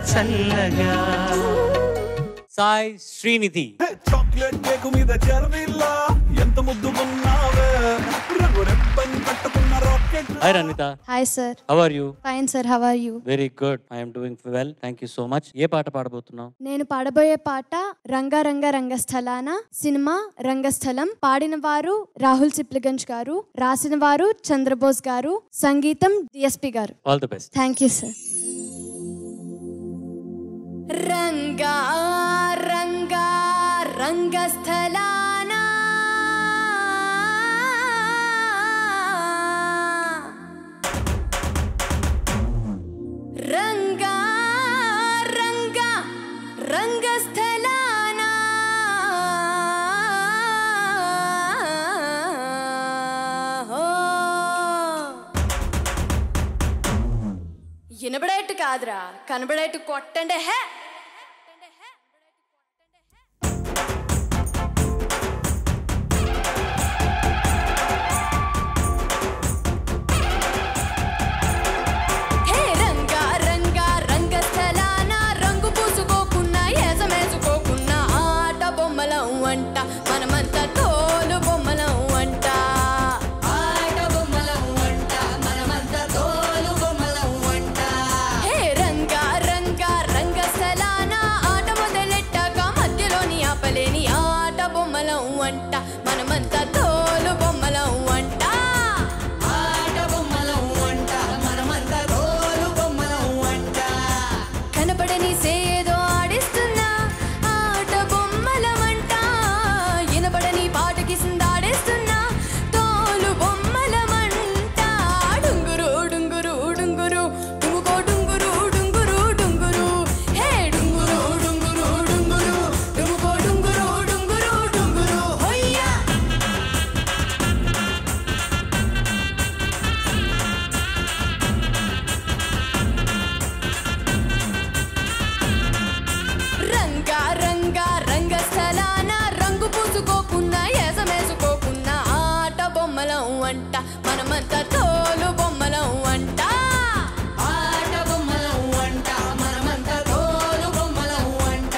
చల్లగా Sai Srinidhi chocolate cake మీద చర్మిల్లా ఎంత ముద్దుకున్నావే రంగు రెప్పని కట్టుకున్న rocket hi Ranita hi sir how are you fine sir how are you very good I'm doing well thank you so much ఏ పాట పాడబోతున్నావు నేను పాడబోయే పాట రంగరంగ రంగస్థలాన సినిమా రంగస్థలం పాడిన వారు రాహుల్ సిప్లిగంజ్ గారు రాసిన వారు చంద్రబోస్ గారు సంగీతం డిఎస్పి గారు all the best thank you sir Ranga Ranga రంగస్థలాన రంగా రంగా రంగస్థలాన వినబడేట్టు కాదురా కనబడేట్టు కొట్టండి హే హే రంగా రంగా రంగస్థలాన రంగు పూసుకోకున్నా ఏసమేసుకోకున్నా ఆట బొమ్మలం వంట మనమంతా తోలు బొమ్మలం వంట ఆట బొమ్మలం వంట మనమంతా తోలు బొమ్మలం వంట హే రంగా రంగా రంగస్థలాన ఆట మొదలెట్టాక మధ్యలోని ఆపలేని ఆట బొమ్మలం వంట మనమంతా తోలు బొమ్మలం వంట ఆట బొమ్మలం వంట మనమంతా తోలు బొమ్మలం వంట కనపడని సేదో ఆడిస్తున్నా ఆట బొమ్మల వంట వినపడని పాటకి సిందాడేస్తున్నా తోలు బొమ్మల మంట డుంగురు డుంగురు డుంగురు డుంగుకో డుంగురు డుంగురు డుంగురు హే డుంగురు డుంగురు డుంగురు డుంగుకో డుంగురు డుంగురు డుంగురు హొయ్యా రంగా రంగా రంగస్థలాన రంగు పూసుకోకున్నా ఏసమేసుకోకున్నా ఆట బొమ్మలం వంట మనమంతా తోలు బొమ్మలం వంట ఆట బొమ్మలం వంట మనమంతా తోలు బొమ్మలం వంట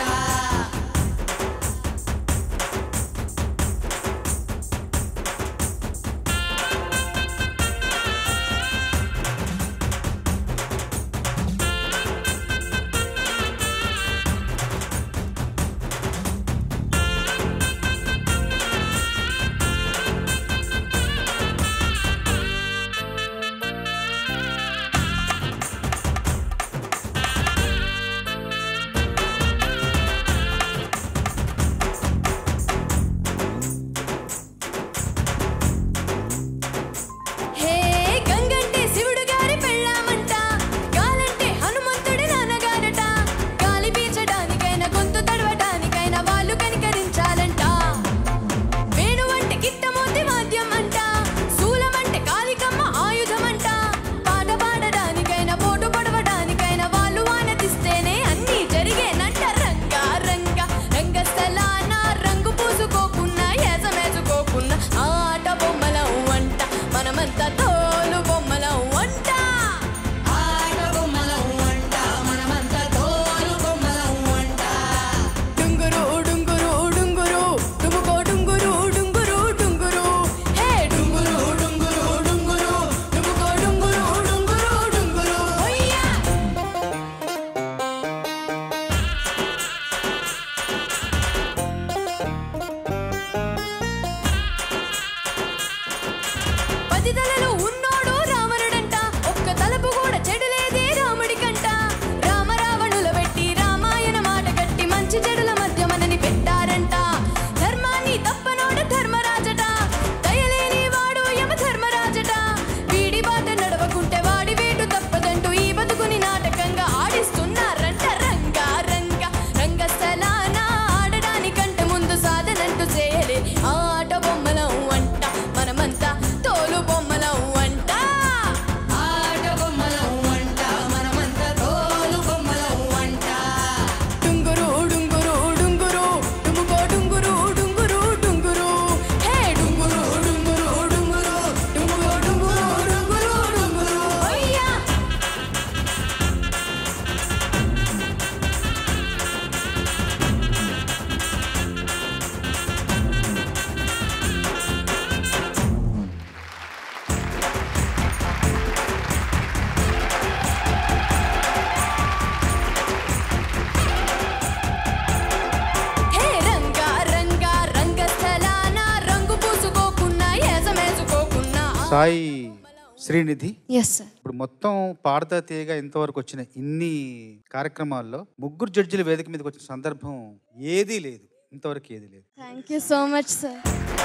సాయి శ్రీనిధి ఎస్ సార్ ఇప్పుడు మొత్తం పాడతా తీయగా ఇంతవరకు వచ్చిన ఇన్ని కార్యక్రమాల్లో ముగ్గురు జడ్జిల వేదిక మీదకి వచ్చిన సందర్భం ఏదీ లేదు ఇంతవరకు ఏదీ లేదు thank you so much sir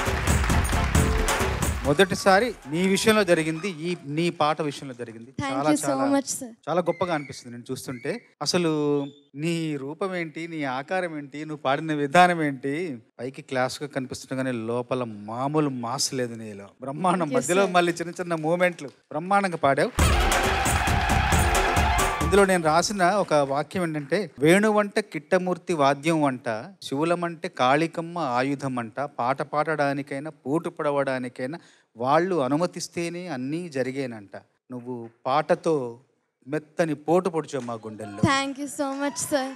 మొదటిసారి నీ విషయంలో జరిగింది ఈ నీ పాట విషయంలో జరిగింది థ్యాంక్ చాలా యూ సో చాలా మచ్ సార్ చాలా గొప్పగా అనిపిస్తుంది నేను చూస్తుంటే అసలు నీ రూపం ఏంటి నీ ఆకారం ఏంటి నువ్వు పాడిన విధానం ఏంటి పైకి క్లాస్ గా కనిపిస్తున్నా కానీ లోపల మామూలు మాస్ లేదు నీలో బ్రహ్మాండం Thank you, మధ్యలో sir. మళ్ళీ చిన్న చిన్న మూమెంట్లు బ్రహ్మాండంగా పాడావు ఇందులో నేను రాసిన ఒక వాక్యం ఏంటంటే వేణువంట కిట్టమూర్తి వాద్యం వంట శివులమంటే కాళికమ్మ ఆయుధం అంట పాట పాడడానికైనా పూటు పడవడానికైనా వాళ్ళు అనుమతిస్తేనే అన్నీ జరిగేనంట నువ్వు పాటతో మెత్తని పోటు పొడిచావు మా గుండెల్లో thank you so much sir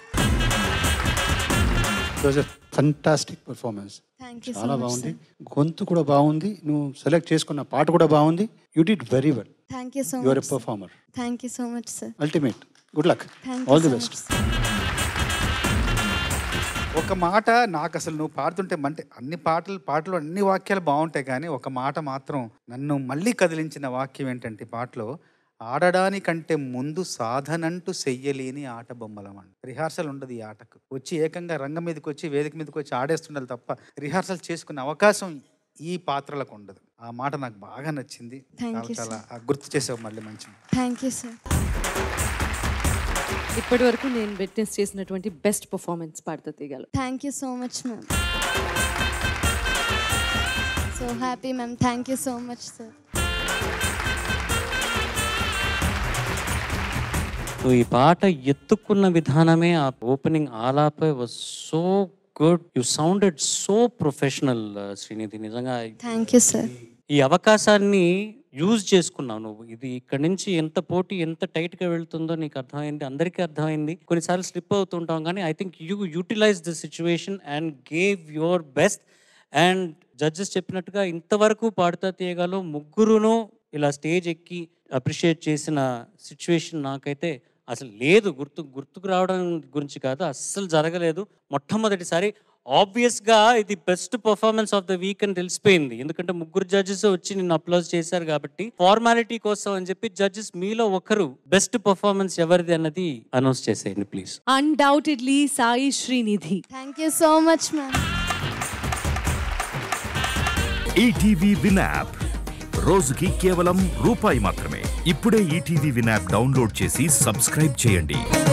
was a fantastic performance thank you so చాలా మచ్ బాగుంది గొంతు కూడా బాగుంది నువ్వు సెలెక్ట్ చేసుకున్న పాట కూడా బాగుంది you did very well thank you so you are a much performer thank you so much sir ultimate good luck thank all you the so best much ఒక మాట నాకు అసలు నువ్వు పాడుతుంటే అంటే అన్ని పాటలు పాటలు అన్ని వాక్యాలు బాగుంటాయి కానీ ఒక మాట మాత్రం నన్ను మళ్ళీ కదిలించిన వాక్యం ఏంటంటే ఈ పాటలో ఆడడానికంటే ముందు సాధనంటూ చెయ్యలేని ఆట బొమ్మలం అండి రిహార్సల్ ఉండదు ఈ ఆటకు వచ్చి ఏకంగా రంగం మీదకి వచ్చి వేదిక మీదకి వచ్చి ఆడేస్తుండాలి తప్ప రిహార్సల్ చేసుకునే అవకాశం ఈ పాత్రలకు ఉండదు ఆ మాట నాకు బాగా నచ్చింది Thank చాలా you, చాలా ఆ గుర్తు చేసావు మళ్ళీ మంచి థ్యాంక్ యూ సార్ ఇప్పటి వరకు నేను విట్నెస్ చేసినటువంటి best performance Padutha Theeyaga thank you so much ma'am so happy ma'am thank you so much sir so ఈ పాట ఎత్తుకున్న విధానమే ఆ ఓపెనింగ్ ఆలాపే was so good you sounded so professional Srinidhi నిజంగా థ్యాంక్ యూ సార్ ఈ అవకాశాన్ని యూజ్ చేసుకున్నావు నువ్వు ఇది ఇక్కడ నుంచి ఎంత పోటీ ఎంత టైట్ గా వెళ్తుందో నీకు అర్థమైంది అందరికీ అర్థమైంది కొన్నిసార్లు స్లిప్ అవుతుంటాం కానీ I think you utilize the situation and gave your best and judges చెప్పినట్టుగా ఇంతవరకు పాడుతా తీయగాలో ముగ్గురును ఇలా స్టేజ్ ఎక్కి అప్రిషియేట్ చేసిన సిచ్యువేషన్ నాకైతే అసలు లేదు గుర్తు గుర్తుకు రావడం గురించి కాదు అస్సలు జరగలేదు మొట్టమొదటిసారి ఆబ్వియస్ గా ఇది best performance of the week అని తెలిసిపోయింది ఎందుకంటే ముగ్గురు జడ్జెస్ వచ్చి నిన్ను అప్లోజ్ చేశారు కాబట్టి ఫార్మాలిటీ కోసం అని చెప్పి జడ్జెస్ మీలో ఒకరు బెస్ట్ పర్ఫార్మెన్స్ ఎవరిది అన్నది అనౌన్స్ చేసేయండి please undoubtedly Sai Srinidhi thank you so much ma'am ETV win app రోజుకి కేవలం రూపాయి మాత్రమే ఇప్పుడే ఈటీవీ విన్ యాప్ డౌన్లోడ్ చేసి సబ్స్క్రైబ్ చేయండి